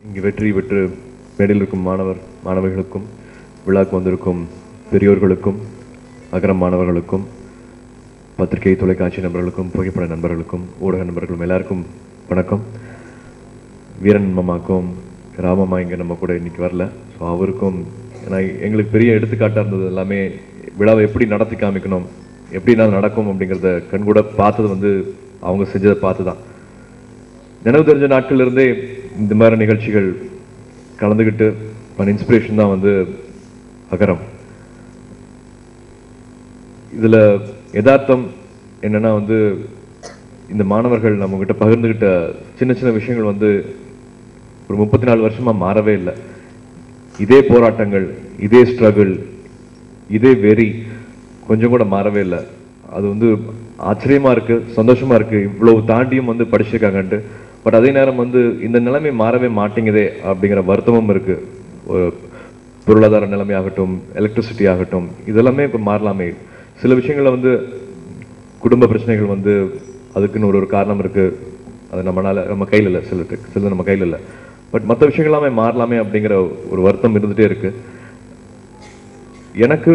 இங்கு வெற்றி பெற்று மேடையில் இருக்கும் மாணவர் மாணவர்களுக்கும் விழாக்கு வந்திருக்கும் பெரியோர்களுக்கும் அகரம் மாணவர்களுக்கும் பத்திரிகை தொலைக்காட்சி நண்பர்களுக்கும் புகைப்பட நண்பர்களுக்கும் ஊடக நண்பர்களும் எல்லாருக்கும் வணக்கம் வீரன் மாமாக்கும் ராமம்மா இங்கே நம்ம கூட இன்னைக்கு வரல ஸோ அவருக்கும் ஏன்னா எங்களுக்கு பெரிய எடுத்துக்காட்டாக இருந்தது எல்லாமே விழாவை எப்படி நடத்தி காமிக்கணும் எப்படி நான் நடக்கும் அப்படிங்கிறத கண்கூட பார்த்தது வந்து அவங்க செஞ்சதை பார்த்து தான் நினைவு தெரிஞ்ச நாட்கள்ல இருந்தே இந்த மாதிரி நிகழ்ச்சிகள் கலந்துக்கிட்டு பண்ண இன்ஸ்பிரேஷன் தான் வந்து அகரம் இதுல யதார்த்தம் என்னன்னா வந்து இந்த மாணவர்கள் நம்ம கிட்ட பகிர்ந்துகிட்ட சின்ன சின்ன விஷயங்கள் வந்து ஒரு முப்பத்தி நாலு வருஷமா மாறவே இல்லை இதே போராட்டங்கள் இதே ஸ்ட்ரகிள் இதே வெறி கொஞ்சம் கூட மாறவே இல்லை அது வந்து ஆச்சரியமா இருக்கு சந்தோஷமா இருக்கு இவ்வளவு தாண்டியும் வந்து படிச்சிருக்காங்கன்ட்டு பட் அதே நேரம் வந்து இந்த நிலைமை மாறவே மாட்டேங்குதே அப்படிங்கிற வருத்தமும் இருக்கு ஒரு பொருளாதார நிலைமை ஆகட்டும் எலக்ட்ரிசிட்டி ஆகட்டும் இதெல்லாமே இப்போ மாறலாமே சில விஷயங்கள்ல வந்து குடும்ப பிரச்சனைகள் வந்து அதுக்குன்னு ஒரு ஒரு காரணம் இருக்கு அது நம்மளால நம்ம கையில் இல்லை சிலருக்கு சிலது நம்ம கையில் இல்லை பட் மற்ற விஷயங்கள் எல்லாமே மாறலாமே அப்படிங்கிற ஒரு வருத்தம் இருந்துட்டே இருக்கு எனக்கு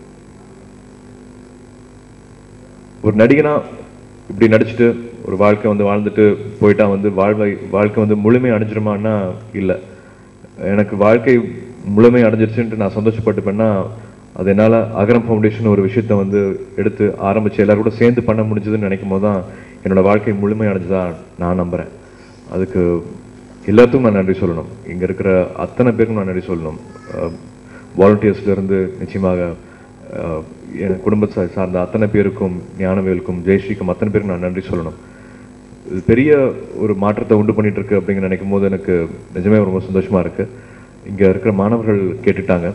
ஒரு நடிகனா இப்படி நடிச்சுட்டு ஒரு வாழ்க்கை வந்து வாழ்ந்துட்டு போயிட்டா வந்து வாழ்வை வாழ்க்கை வந்து முழுமை அடைஞ்சிருமான்னா இல்லை எனக்கு வாழ்க்கை முழுமை அடைஞ்சிருச்சுன்ட்டு நான் சந்தோஷப்பட்டுப்பேன்னா அது என்னால் அகரம் ஃபவுண்டேஷன் ஒரு விஷயத்த வந்து எடுத்து ஆரம்பிச்சு எல்லாரும் கூட சேர்ந்து பண்ண முடிஞ்சதுன்னு நினைக்கும் போது தான் என்னோட வாழ்க்கை முழுமை அடைஞ்சதா நான் நம்புறேன் அதுக்கு எல்லாத்துக்கும் நான் நன்றி சொல்லணும் இங்க இருக்கிற அத்தனை பேருக்கும் நான் நன்றி சொல்லணும் வாலண்டியர்ஸ்ல இருந்து நிச்சயமாக அஹ், என் குடும்பத்தை சார்ந்த அத்தனை பேருக்கும் ஞானவேலுக்கும் ஜெயஸ்ரீக்கும் அத்தனை பேருக்கும் நான் நன்றி சொல்லணும் இது பெரிய ஒரு மாற்றத்தை உண்டு பண்ணிட்டு இருக்கு அப்படிங்கிற நினைக்கும் போது எனக்கு நிஜமே ரொம்ப சந்தோஷமா இருக்கு இங்க இருக்கிற மாணவர்கள் கேட்டுட்டாங்க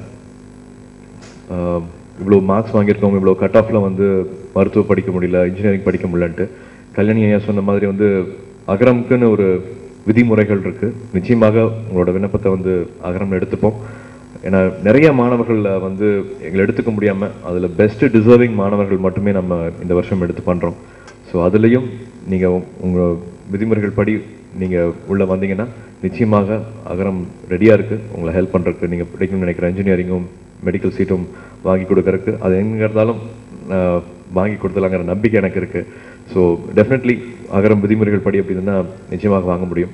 ஆஹ் இவ்வளவு மார்க்ஸ் வாங்கியிருக்கவங்க இவ்வளவு கட் ஆஃப்ல வந்து மருத்துவம் படிக்க முடியல இன்ஜினியரிங் படிக்க முடியலன்ட்டு கல்யாணி ஐயா சொன்ன மாதிரி வந்து அகரம்க்குன்னு ஒரு விதிமுறைகள் இருக்கு நிச்சயமாக உங்களோட விண்ணப்பத்தை வந்து அகரம் எடுத்துப்போம் ஏன்னா நிறைய மாணவர்கள்ல வந்து எங்களை எடுத்துக்க முடியாம அதுல பெஸ்ட் டிசர்விங் மாணவர்கள் மட்டுமே நம்ம இந்த வருஷம் எடுத்து பண்றோம் ஸோ அதுலயும் நீங்க உ- உங்க விதிமுறைகள் படி நீங்க உள்ள வந்தீங்கன்னா நிச்சயமாக அகரம் ரெடியா இருக்கு உங்களை ஹெல்ப் பண்றதுக்கு நீங்க படிக்கணும்னு நினைக்கிற இன்ஜினியரிங்கும் மெடிக்கல் சீட்டும் வாங்கி கொடுக்கறதுக்கு அது எங்க இருந்தாலும் ஆஹ், வாங்கி கொடுத்துலாங்கிற நம்பிக்கை எனக்கு இருக்கு ஸோ டெஃபினெட்லி அகரம் விதிமுறைகள் படி அப்படின்னா நிச்சயமாக வாங்க முடியும்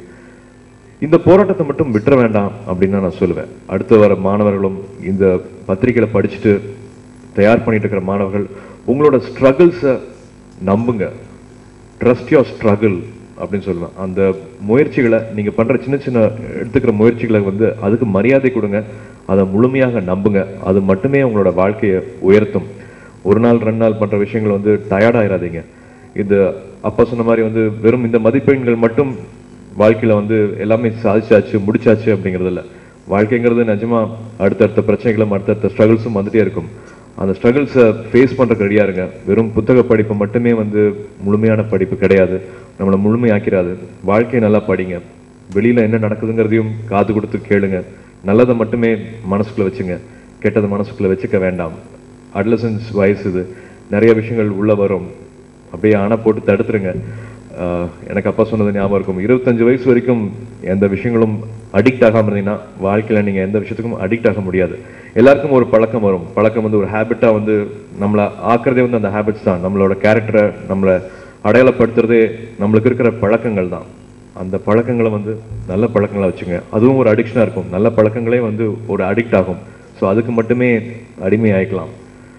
இந்த போராட்டத்தை மட்டும் விட்டுற வேண்டாம் அப்படின்னு தான் நான் சொல்லுவேன் அடுத்து வர மாணவர்களும் இந்த பத்திரிக்கையில படிச்சுட்டு தயார் பண்ணிட்டு இருக்கிற மாணவர்கள் உங்களோட ஸ்ட்ரகிள்ஸை நம்புங்க ட்ரஸ்ட் யோர் ஸ்ட்ரகிள் அப்படின்னு சொல்லுவேன் அந்த முயற்சிகளை நீங்க பண்ற சின்ன சின்ன எடுத்துக்கிற முயற்சிகளை வந்து அதுக்கு மரியாதை கொடுங்க அதை முழுமையாக நம்புங்க அது மட்டுமே உங்களோட வாழ்க்கையை உயர்த்தும் ஒரு நாள் ரெண்டு நாள் பண்ற விஷயங்கள் வந்து டயர்ட் ஆயிடாதீங்க இது அப்பா சொன்ன மாதிரி வந்து வெறும் இந்த மதிப்பெண்கள் மட்டும் வாழ்க்கையில வந்து எல்லாமே சாதிச்சாச்சு முடிச்சாச்சு அப்படிங்கிறது இல்ல வாழ்க்கைங்கிறது நிஜமா அடுத்தடுத்த பிரச்சனைகளும் அடுத்தடுத்த ஸ்ட்ரகிள்ஸும் வந்துட்டே இருக்கும் அந்த ஸ்ட்ரகிள்ஸை ஃபேஸ் பண்றதுக்கு ரெடியா இருங்க வெறும் புத்தக படிப்பு மட்டுமே வந்து முழுமையான படிப்பு கிடையாது நம்மளை முழுமையாக்கிறாது வாழ்க்கையை நல்லா படிங்க வெளியில என்ன நடக்குதுங்கிறதையும் காது கொடுத்து கேளுங்க நல்லதை மட்டுமே மனசுக்குள்ள வச்சுங்க கெட்டதை மனசுக்குள்ள வச்சுக்க வேண்டாம் அட்லசன்ஸ் வயசு இது நிறைய விஷயங்கள் உள்ள வரும் அப்படியே அணை போட்டு தடுத்துருங்க ஆஹ் எனக்கு அப்பா சொன்னது ஞாபகம் இருக்கும் இருபத்தஞ்சு வயசு வரைக்கும் எந்த விஷயங்களும் அடிக்ட் ஆகாம இருந்தீங்கன்னா வாழ்க்கையில நீங்க எந்த விஷயத்துக்கும் அடிக்ட் ஆக முடியாது எல்லாருக்கும் ஒரு பழக்கம் வரும் பழக்கம் வந்து ஒரு ஹேபிட்டா வந்து நம்மளை ஆக்குறதே வந்து அந்த ஹேபிட்ஸ் தான் நம்மளோட கேரக்டரை நம்மளை அடையாளப்படுத்துறதே நம்மளுக்கு இருக்கிற பழக்கங்கள் தான் அந்த பழக்கங்களை வந்து நல்ல பழக்கங்களா வச்சுங்க அதுவும் ஒரு அடிக்ஷனா இருக்கும் நல்ல பழக்கங்களே வந்து ஒரு அடிக்ட் ஆகும் ஸோ அதுக்கு மட்டுமே அடிமை ஆயிக்கலாம்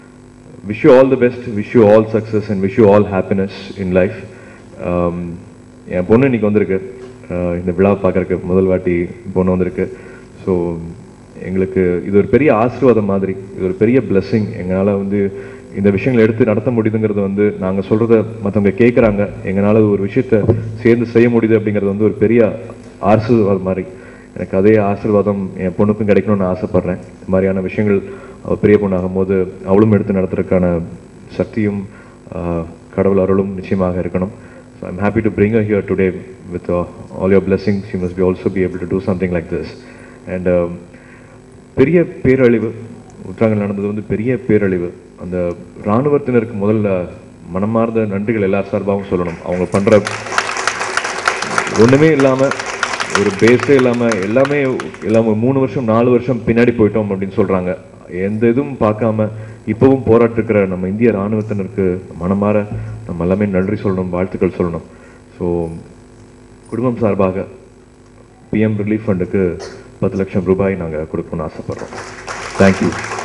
wish you all the best wish you all success and wish you all happiness in life என் பொண்ணு இன்னைக்கு வந்திருக்கு Uh, இந்த விழா பார்க்கறதுக்கு முதல் வாட்டி பொண்ணு வந்திருக்கு ஸோ எங்களுக்கு இது ஒரு பெரிய ஆசீர்வாதம் மாதிரி இது ஒரு பெரிய blessing எங்களால் வந்து இந்த விஷயங்களை எடுத்து நடத்த முடியுதுங்கிறது வந்து நாங்கள் சொல்றத மற்றவங்க கேட்குறாங்க எங்களால் ஒரு விஷயத்த சேர்ந்து செய்ய முடியுது அப்படிங்கிறது வந்து ஒரு பெரிய ஆசீர்வாதம் மாதிரி எனக்கு அதே ஆசீர்வாதம் என் பொண்ணுக்கும் கிடைக்கணும்னு ஆசைப்படுறேன் இந்த மாதிரியான விஷயங்கள் அவள் பெரிய பொண்ணாகும் போது அவளும் எடுத்து நடத்துறதுக்கான சக்தியும் ஆஹ், கடவுள் அருளும் நிச்சயமாக இருக்கணும் so I'm happy to bring her here today with uh, all your blessings she must be also be able to do something like this and um, பெரிய பேரழிவு உற்றாங்கல் நடந்தது வந்து பெரிய பேரழிவு அந்த இராணுவத்தினருக்கு முதல்ல மனமார்ந்த நன்றிகள் எல்லா சார்பாகவும் சொல்லணும் அவங்க பண்ற ஒண்ணுமே இல்லாம ஒரு பேஸே இல்லாமல் எல்லாமே எல்லாமே மூணு வருஷம் நாலு வருஷம் பின்னாடி போயிட்டோம் அப்படின்னு சொல்கிறாங்க எந்த இதுவும் பார்க்காம இப்போவும் போராட்டிருக்கிற நம்ம இந்திய இராணுவத்தினருக்கு மனமாற நம்ம எல்லாமே நன்றி சொல்லணும் வாழ்த்துக்கள் சொல்லணும் ஸோ குடும்பம் சார்பாக பிஎம் ரிலீஃப் ஃபண்டுக்கு பத்து லட்சம் ரூபாய் நாங்கள் கொடுக்கணும்னு ஆசைப்படுறோம் தேங்க்யூ